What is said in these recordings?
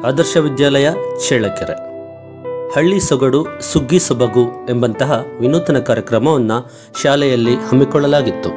ಆದರ್ಶ ವಿದ್ಯಾಲಯ ಚೇಳಕೆರೆ ಹಳ್ಳಿ ಸೊಗಡು ಸುಗ್ಗಿ ಸೊಬಗು ಎಂಬಂತಹ ವಿನೂತನ ಕಾರ್ಯಕ್ರಮವನ್ನು ಶಾಲೆಯಲ್ಲಿ ಹಮ್ಮಿಕೊಳ್ಳಲಾಗಿತ್ತು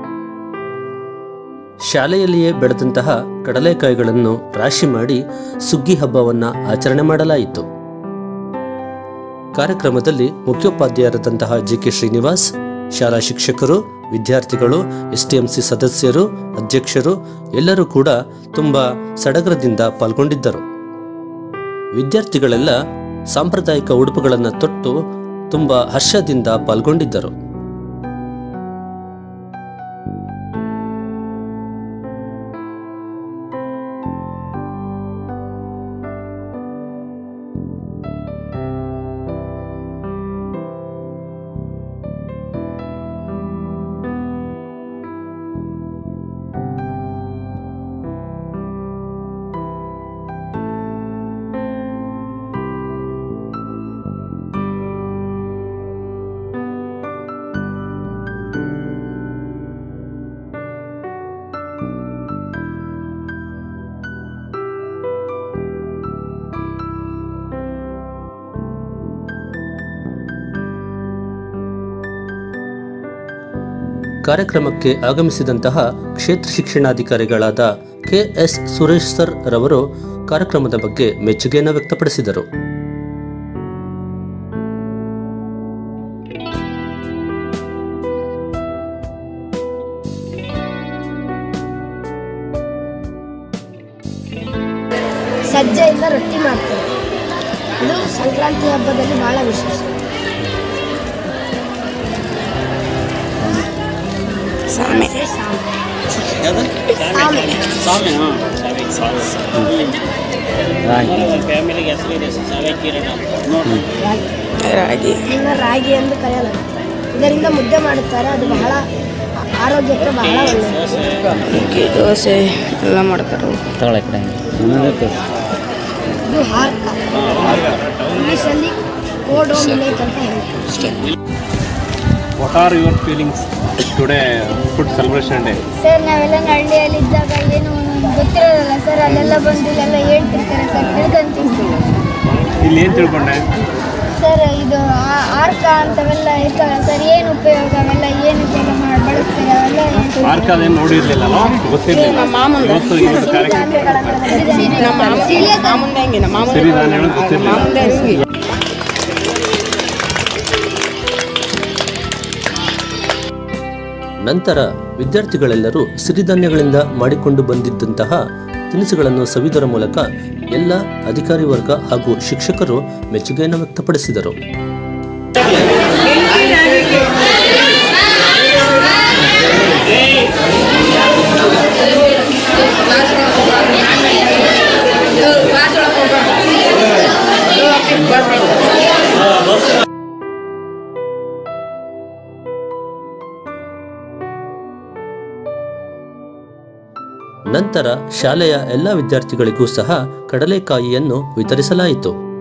ಶಾಲೆಯಲ್ಲಿಯೇ ಬೆಳೆದಂತಹ ಕಡಲೆಕಾಯಿಗಳನ್ನು ರಾಶಿ ಮಾಡಿ ಸುಗ್ಗಿ ಹಬ್ಬವನ್ನು ಆಚರಣೆ ಮಾಡಲಾಯಿತು ಕಾರ್ಯಕ್ರಮದಲ್ಲಿ ಮುಖ್ಯೋಪಾಧ್ಯಾಯರಾದಂತಹ ಜಿ ಕೆ ಶ್ರೀನಿವಾಸ್ ಶಾಲಾ ಶಿಕ್ಷಕರು ವಿದ್ಯಾರ್ಥಿಗಳು ಎಸ್ಟಿಎಂಸಿ ಸದಸ್ಯರು ಅಧ್ಯಕ್ಷರು ಎಲ್ಲರೂ ಕೂಡ ತುಂಬ ಸಡಗರದಿಂದ ಪಾಲ್ಗೊಂಡಿದ್ದರು ವಿದ್ಯಾರ್ಥಿಗಳೆಲ್ಲ ಸಾಂಪ್ರದಾಯಿಕ ಉಡುಪುಗಳನ್ನು ತೊಟ್ಟು ತುಂಬ ಹರ್ಷದಿಂದ ಪಾಲ್ಗೊಂಡಿದ್ದರು ಕಾರ್ಯಕ್ರಮಕ್ಕೆ ಆಗಮಿಸಿದಂತಹ ಕ್ಷೇತ್ರ ಶಿಕ್ಷಣಾಧಿಕಾರಿಗಳಾದ ಕೆ ಎಸ್ ಸುರೇಶ್ ಸರ್ ರವರು ಕಾರ್ಯಕ್ರಮದ ಬಗ್ಗೆ ಮೆಚ್ಚುಗೆಯನ್ನು ವ್ಯಕ್ತಪಡಿಸಿದರು ಸಜ್ಜೆಯಿಂದ ರೊಟ್ಟಿ ಮಾಡ್ತಾರೆ ಇದು ಸಂಕ್ರಾಂತಿ ಹಬ್ಬದಲ್ಲಿ ಬಹಳ ವಿಶೇಷ ಸಾಮೆ ಸಾಮೆ ಸಾಮೆ ಫ್ಯಾಮಿಲಿಗೆ ಹೆಸರಿದೆ ಸಾವೆ ಕಿರಣ ನೋಡಿ ರಾಗಿ ಇದನ್ನ ರಾಗಿ ಎಂದು ಕರೆಯಲಾಗುತ್ತದೆ ಇದರಿಂದ ಮುದ್ದೆ ಮಾಡುತ್ತಾರೆ ಅದು ಬಹಳ ಆರೋಗ್ಯಕ್ಕೆ ಬಹಳ ಒಳ್ಳೆಯದು ನುಗ್ಗೆ ದೋಸೆ ಎಲ್ಲ ಮಾಡ್ತಾರೆ ಇದು ಹಾರ್ಕ ಇಂಗ್ಲೀಷಲ್ಲಿ ಕೋಡೋ ಮಿಲೇಟ್ ಅಂತ ಹೇಳ್ತಾರೆ what are your feelings today food celebration day sir ನಾವೆಲ್ಲ ಹಳ್ಳಿಯಲ್ಲಿ ಇದ್ದಾಗ ಏನು ಗೊತ್ತಿರೋದಲ್ಲ ಸರ್ ಅಲ್ಲೆಲ್ಲ ಬಂದು ಇಲ್ಲೆಲ್ಲ ಹೇಳ್ತಿರ್ತಾರೆ ಸರ್ ತಿಳ್ಕೊಂತೀವಿ ಇಲ್ಲಿ ಏನು ತಿಳ್ಕೊಂಡೆ ಸರ್ ಇದು ಆ- ಆರ್ಕ ಅಂತವೆಲ್ಲ ಇರ್ತವೆ ಸರ್ ಏನು ಉಪಯೋಗ ಅವೆಲ್ಲ ಏನಕ್ಕೆಲ್ಲ ಮಾಡಿ ಬಳಸ್ತಾರೆ ಅವೆಲ್ಲ ಹೇಳ್ತಿರ್ತಾರೆ. ಮಾರ್ಕ್ ಅದೇನು ನೋಡಿರ್ಲಿಲ್ಲ ಗೊತ್ತಿರಲಿಲ್ಲ ನಮ್ಮ ಮಾಮಂದ ಇವತ್ತು ಇದು ಕಾರ್ಯಕ್ರಮ ನಮ್ಮ ಮಾಮ ಮಾಮಂದ ಹೆಂಗೆ ನಮ್ಮ ಮಾಮಂದ ಸಿರಿಧಾನ್ಯಗಳು ಗೊತ್ತಿರಲಿಲ್ಲ ಮಾಮಂದ ಹೆಂಗೆ ನಂತರ ವಿದ್ಯಾರ್ಥಿಗಳೆಲ್ಲರೂ ಸಿರಿಧಾನ್ಯಗಳಿಂದ ಮಾಡಿಕೊಂಡು ಬಂದಿದ್ದಂತಹ ತಿನಿಸುಗಳನ್ನು ಸವಿದರ ಮೂಲಕ ಎಲ್ಲ ಅಧಿಕಾರಿ ವರ್ಗ ಹಾಗೂ ಶಿಕ್ಷಕರು ಮೆಚ್ಚುಗೆಯನ್ನು ವ್ಯಕ್ತಪಡಿಸಿದರು ನಂತರ ಶಾಲೆಯ ಎಲ್ಲ ವಿದ್ಯಾರ್ಥಿಗಳಿಗೂ ಸಹ ಕಡಲೆಕಾಯಿಯನ್ನು ವಿತರಿಸಲಾಯಿತು